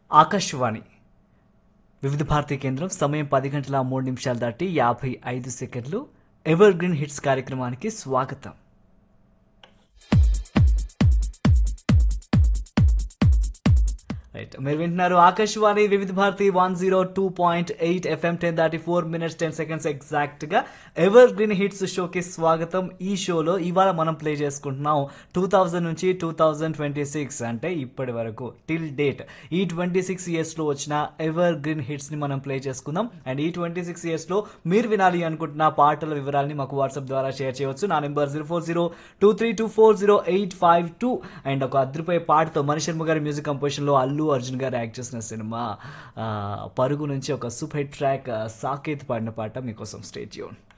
ఆకాశవాణి వివిధ భారతీ కేంద్రం సమయం పది గంటల మూడు నిమిషాలు దాటి యాభై ఐదు సెకండ్లు ఎవర్ గ్రీన్ హిట్స్ కార్యక్రమానికి స్వాగతం రైట్ మీరు వింటున్నారు Akashvani Vividh Bharati one zero two point eight FM ten దాటి four minutes ten seconds exact గా ఎవర్ గ్రీన్ హిట్స్ షోకి స్వాగతం ఈ షోలో ఇవాళ మనం ప్లే చేసుకుంటున్నాం టూ థౌజండ్ నుంచి టూ థౌజండ్ ట్వంటీ సిక్స్ అంటే ఇప్పటి వరకు టిల్ డేట్ ఈ ట్వంటీ సిక్స్ ఇయర్స్ లో వచ్చిన ఎవర్ గ్రీన్ హిట్స్ ని మనం ప్లే చేసుకుందాం అండ్ ఈ ట్వంటీ సిక్స్ ఇయర్స్ లో మీరు వినాలి అనుకుంటున్న పాటల వివరాలని మాకు వాట్సాప్ ద్వారా షేర్ చేయవచ్చు నా number zero four zero two three two four zero eight five two and ఒక అద్రిపోయే పాటతో మణి శర్మ గారి మ్యూజిక్ కంపోజిషన్ లో అల్లు అర్జున్ గారు యాక్ట్ చేసిన సినిమా ఆ, పరుగు నుంచి ఒక సూపర్ హిట్ ట్రాక్ ఆ, సాకేత్ పాడిన పాట మీకోసం స్టేట్ యూన్